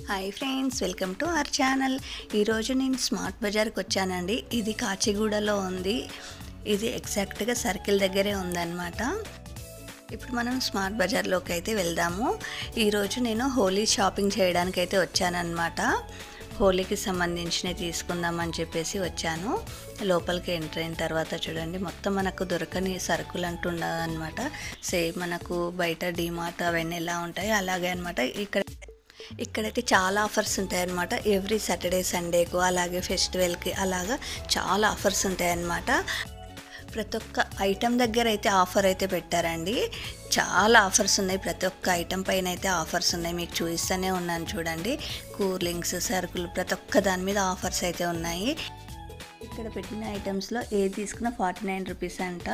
hi friends welcome to our channel ఈరోజు నేను smart బజార్కి వచ్చానండి ఇది కాచిగూడలో ఉంది ఇది ఎగ్జాక్ట్గా సర్కిల్ దగ్గరే ఉందన్నమాట ఇప్పుడు మనం స్మార్ట్ బజార్లోకి అయితే వెళ్దాము ఈరోజు నేను హోలీ షాపింగ్ చేయడానికి అయితే వచ్చానన్నమాట హోలీకి సంబంధించినవి తీసుకుందామని చెప్పేసి వచ్చాను లోపలికి ఎంటర్ అయిన తర్వాత చూడండి మొత్తం మనకు దొరకని సరుకులు అంటూ ఉండదన్నమాట సేమ్ మనకు బయట డిమార్ట్ అవన్నీ ఎలా ఉంటాయి అలాగే అనమాట ఇక్కడ ఇక్కడైతే చాలా ఆఫర్స్ ఉంటాయన్నమాట ఎవ్రీ సాటర్డే సండేకు అలాగే ఫెస్టివల్కి అలాగా చాలా ఆఫర్స్ ఉంటాయన్నమాట ప్రతి ఒక్క ఐటెం దగ్గర అయితే ఆఫర్ అయితే పెట్టారండి చాలా ఆఫర్స్ ఉన్నాయి ప్రతి ఒక్క ఐటెం పైన అయితే ఆఫర్స్ ఉన్నాయి మీకు చూపిస్తూనే ఉన్నాను చూడండి కూలింగ్స్ సరుకులు ప్రతి ఒక్క దాని మీద ఆఫర్స్ అయితే ఉన్నాయి ఇక్కడ పెట్టిన ఐటమ్స్లో ఏది తీసుకున్నా ఫార్టీ నైన్ రూపీస్ అంట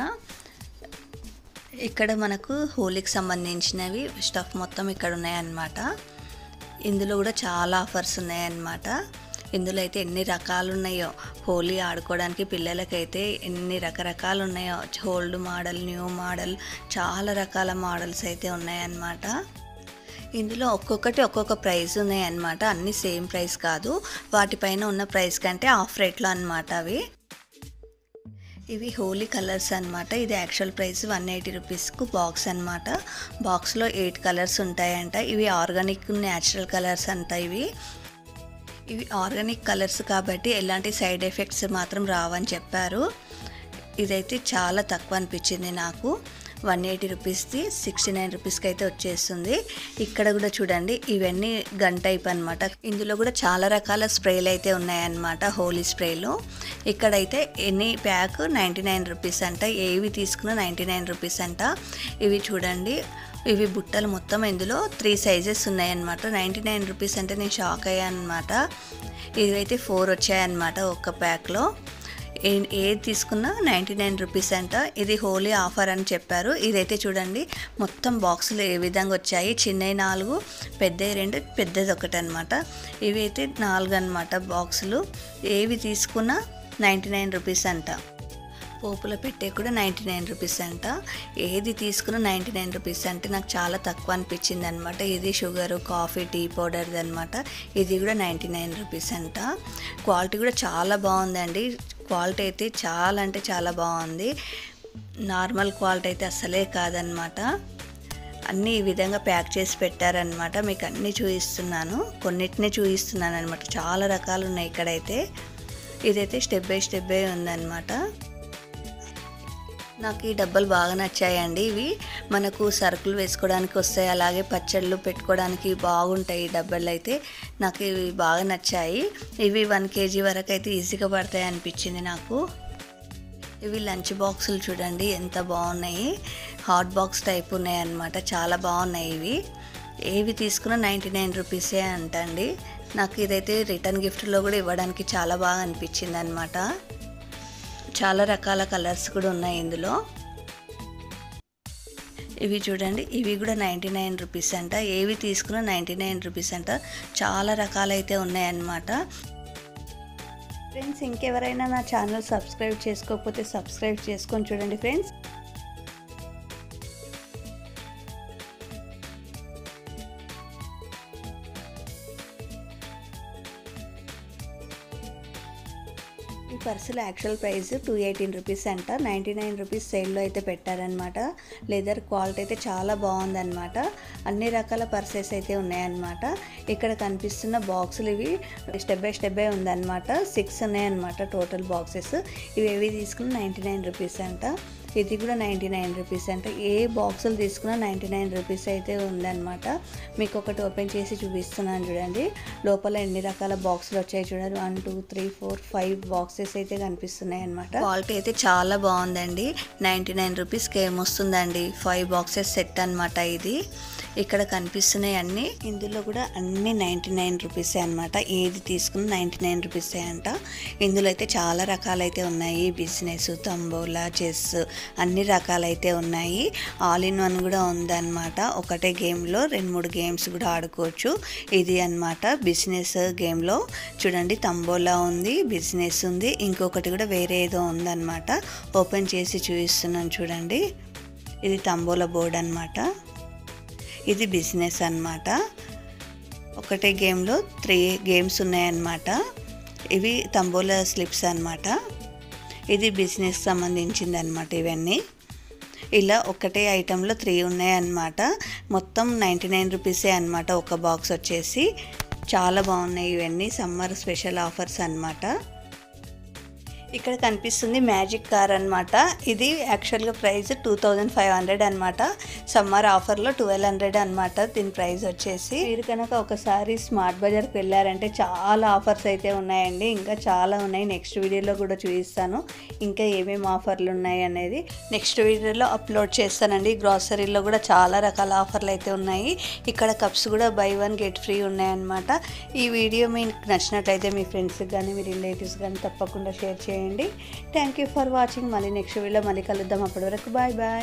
ఇక్కడ మనకు హోలీకి సంబంధించినవి స్టఫ్ మొత్తం ఇక్కడ ఉన్నాయన్నమాట ఇందులో కూడా చాలా ఆఫర్స్ ఉన్నాయన్నమాట ఇందులో అయితే ఎన్ని రకాలు ఉన్నాయో హోలీ ఆడుకోవడానికి పిల్లలకైతే ఎన్ని రకరకాలు ఉన్నాయో ఓల్డ్ మోడల్ న్యూ మోడల్ చాలా రకాల మోడల్స్ అయితే ఉన్నాయన్నమాట ఇందులో ఒక్కొక్కటి ఒక్కొక్క ప్రైస్ ఉన్నాయన్నమాట అన్నీ సేమ్ ప్రైస్ కాదు వాటిపైన ఉన్న ప్రైస్ కంటే ఆఫ్ రేట్లో అనమాట అవి ఇవి హోలీ కలర్స్ అనమాట ఇది యాక్చువల్ ప్రైస్ వన్ ఎయిటీ రూపీస్కు బాక్స్ అనమాట బాక్స్లో ఎయిట్ కలర్స్ ఉంటాయంట ఇవి ఆర్గానిక్ న్యాచురల్ కలర్స్ అంట ఇవి ఇవి ఆర్గానిక్ కలర్స్ కాబట్టి ఎలాంటి సైడ్ ఎఫెక్ట్స్ మాత్రం రావని చెప్పారు ఇదైతే చాలా తక్కువ అనిపించింది నాకు వన్ ఎయిటీ రూపీస్ది సిక్స్టీ నైన్ రూపీస్కి అయితే వచ్చేస్తుంది ఇక్కడ కూడా చూడండి ఇవన్నీ గన్ టైప్ అనమాట ఇందులో కూడా చాలా రకాల స్ప్రేలు అయితే ఉన్నాయన్నమాట హోలీ స్ప్రేలు ఇక్కడైతే any pack ninety nine rupees అంట ఏవి తీసుకున్నా నైంటీ నైన్ రూపీస్ అంట ఇవి చూడండి ఇవి బుట్టలు మొత్తం ఇందులో త్రీ సైజెస్ ఉన్నాయన్నమాట నైంటీ నైన్ రూపీస్ అంటే నేను షాక్ అయ్యాను అనమాట ఇవైతే ఫోర్ వచ్చాయన్నమాట ఒక్క ప్యాక్లో ఏ ఏది తీసుకున్నా నైంటీ నైన్ రూపీస్ అంట ఇది హోలీ ఆఫర్ అని చెప్పారు ఇదైతే చూడండి మొత్తం బాక్సులు ఏ విధంగా వచ్చాయి చిన్నవి నాలుగు పెద్దవి రెండు పెద్దది ఒకటి అనమాట ఇవి అయితే నాలుగు అనమాట బాక్సులు ఏవి తీసుకున్నా నైంటీ నైన్ రూపీస్ అంట పోపుల పెట్టే కూడా నైంటీ నైన్ రూపీస్ అంట ఏది తీసుకున్న నైంటీ నైన్ రూపీస్ అంటే నాకు చాలా తక్కువ అనిపించింది అనమాట ఇది షుగరు కాఫీ టీ పౌడర్ది అనమాట ఇది కూడా నైంటీ నైన్ రూపీస్ అంట క్వాలిటీ కూడా చాలా బాగుందండి క్వాలిటీ అయితే చాలా అంటే చాలా బాగుంది నార్మల్ క్వాలిటీ అయితే అస్సలే కాదనమాట అన్నీ ఈ విధంగా ప్యాక్ చేసి పెట్టారనమాట మీకు అన్నీ చూపిస్తున్నాను కొన్నిటిని చూపిస్తున్నాను అనమాట చాలా రకాలు ఉన్నాయి ఇక్కడైతే ఇదైతే స్టెప్ బై స్టెప్ బై ఉందన్నమాట నాకు ఈ డబ్బాలు బాగా నచ్చాయండి ఇవి మనకు సరుకులు వేసుకోవడానికి వస్తాయి అలాగే పచ్చళ్ళు పెట్టుకోవడానికి బాగుంటాయి ఈ డబ్బాలు అయితే నాకు ఇవి బాగా నచ్చాయి ఇవి వన్ కేజీ వరకు అయితే ఈజీగా పడతాయి అనిపించింది నాకు ఇవి లంచ్ బాక్సులు చూడండి ఎంత బాగున్నాయి హాట్ బాక్స్ టైప్ ఉన్నాయి అన్నమాట చాలా బాగున్నాయి ఇవి ఏవి తీసుకున్నా నైంటీ నైన్ రూపీసే అంటండి నాకు ఇదైతే రిటర్న్ గిఫ్ట్లో కూడా ఇవ్వడానికి చాలా బాగా అనిపించింది అనమాట చాలా రకాల కలర్స్ కూడా ఉన్నాయి ఇందులో ఇవి చూడండి ఇవి కూడా నైంటీ నైన్ రూపీస్ అంట ఏవి తీసుకున్నా నైంటీ నైన్ రూపీస్ అంట చాలా రకాలైతే ఉన్నాయన్నమాట ఫ్రెండ్స్ ఇంకెవరైనా నా ఛానల్ సబ్స్క్రైబ్ చేసుకోకపోతే సబ్స్క్రైబ్ చేసుకొని చూడండి ఫ్రెండ్స్ ఈ పర్సుల actual price two eighteen rupees అంట నైంటీ నైన్ రూపీస్ సేల్లో అయితే పెట్టారనమాట లెదర్ క్వాలిటీ అయితే చాలా బాగుందన్నమాట అన్ని రకాల పర్సెస్ అయితే ఉన్నాయన్నమాట ఇక్కడ కనిపిస్తున్న బాక్సులు ఇవి స్టెప్ బై స్టెప్ బై ఉందన్నమాట సిక్స్ ఉన్నాయన్నమాట టోటల్ బాక్సెస్ ఇవి ఏవి తీసుకున్న నైంటీ నైన్ రూపీస్ అంట ఇది కూడా నైంటీ నైన్ రూపీస్ అంటే ఏ బాక్సులు తీసుకున్నా నైంటీ నైన్ రూపీస్ అయితే ఉందన్నమాట మీకు ఒకటి ఓపెన్ చేసి చూపిస్తున్నాను చూడండి లోపల ఎన్ని రకాల బాక్సులు వచ్చాయి చూడండి one two three four five boxes అయితే కనిపిస్తున్నాయి అనమాట క్వాలిటీ అయితే చాలా బాగుందండి నైంటీ నైన్ రూపీస్కి ఏమొస్తుందండి ఫైవ్ బాక్సెస్ సెట్ అనమాట ఇది ఇక్కడ కనిపిస్తున్నాయి అన్నీ ఇందులో కూడా అన్ని నైంటీ నైన్ రూపీసే అనమాట ఏది తీసుకున్న నైంటీ నైన్ రూపీసే అంట ఇందులో అయితే చాలా రకాలైతే ఉన్నాయి బిజినెస్ తంబోలా చెస్ అన్ని రకాలైతే ఉన్నాయి ఆల్ ఇన్ వన్ కూడా ఉందన్నమాట ఒకటే గేమ్లో రెండు మూడు గేమ్స్ కూడా ఆడుకోవచ్చు ఇది అన్నమాట బిజినెస్ గేమ్లో చూడండి తంబోలా ఉంది బిజినెస్ ఉంది ఇంకొకటి కూడా వేరే ఏదో ఉందన్నమాట ఓపెన్ చేసి చూపిస్తున్నాను చూడండి ఇది తంబోలా బోర్డ్ అన్నమాట ఇది బిజినెస్ అన్నమాట ఒకటే గేమ్లో త్రీ గేమ్స్ ఉన్నాయన్నమాట ఇవి తంబోలా స్లిప్స్ అన్నమాట ఇది బిజినెస్ సంబంధించింది అనమాట ఇవన్నీ ఇలా ఒకటే ఐటెంలో త్రీ ఉన్నాయన్నమాట మొత్తం నైంటీ నైన్ రూపీసే అనమాట ఒక బాక్స్ వచ్చేసి చాలా బాగున్నాయి ఇవన్నీ సమ్మర్ స్పెషల్ ఆఫర్స్ అన్నమాట ఇక్కడ కనిపిస్తుంది మ్యాజిక్ కార్ అనమాట ఇది యాక్చువల్గా price two thousand five hundred అనమాట సమ్మర్ ఆఫర్లో ట్వెల్వ్ హండ్రెడ్ అనమాట దీని ప్రైస్ వచ్చేసి మీరు కనుక ఒకసారి స్మార్ట్ బజార్కి వెళ్ళారంటే చాలా ఆఫర్స్ అయితే ఉన్నాయండి ఇంకా చాలా ఉన్నాయి నెక్స్ట్ వీడియోలో కూడా చూపిస్తాను ఇంకా ఏమేమి ఆఫర్లు ఉన్నాయి అనేది నెక్స్ట్ వీడియోలో అప్లోడ్ చేస్తానండి గ్రాసరీలో కూడా చాలా రకాల ఆఫర్లు అయితే ఉన్నాయి ఇక్కడ కప్స్ కూడా బై వన్ గెట్ ఫ్రీ ఉన్నాయన్నమాట ఈ వీడియో మీకు నచ్చినట్లయితే మీ ఫ్రెండ్స్కి కానీ మీ రిలేటివ్స్ కానీ తప్పకుండా షేర్ చేయండి థ్యాంక్ యూ ఫర్ వాచింగ్ మళ్ళీ నెక్స్ట్ వీడియో మళ్ళీ కలుద్దాం అప్పటి వరకు బాయ్ బాయ్